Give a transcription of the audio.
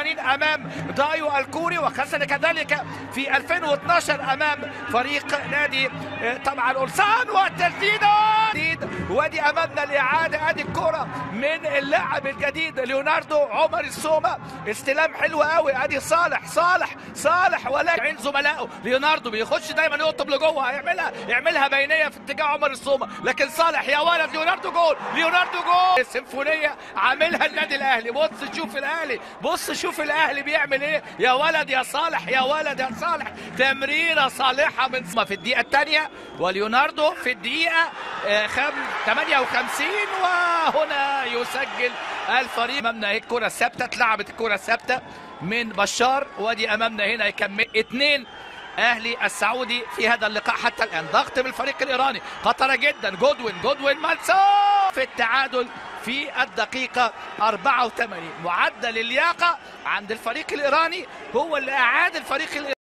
1981 امام دايو الكوري وكان كذلك في 2012 امام فريق نادي آه، طبعا اولسان والتسديده وادي امامنا الاعاده ادي الكره من اللاعب الجديد ليوناردو عمر السومه استلام حلو قوي ادي صالح صالح صالح ولكن عين زملائه ليوناردو بيخش دايما يقطب لجوه هيعملها يعملها بينيه في اتجاه عمر السومه لكن صالح يا ولد ليوناردو جول ليوناردو جول سيمفونيه عاملها النادي الاهلي بص شوف الاهلي بص شوف الاهلي بيعمل ايه يا ولد يا صالح يا ولد يا صالح تمريره صالحه من في الدقيقه الثانيه وليوناردو في الدقيقه آه، خم 58 وهنا يسجل الفريق امامنا اهي الكره الثابته اتلعبت الكره الثابته من بشار وادي امامنا هنا يكمل اثنين اهلي السعودي في هذا اللقاء حتى الان ضغط من الفريق الايراني خطره جدا جودوين جودوين منسوب في التعادل في الدقيقة 84 معدل اللياقة عند الفريق الإيراني هو اللي أعاد الفريق الإيراني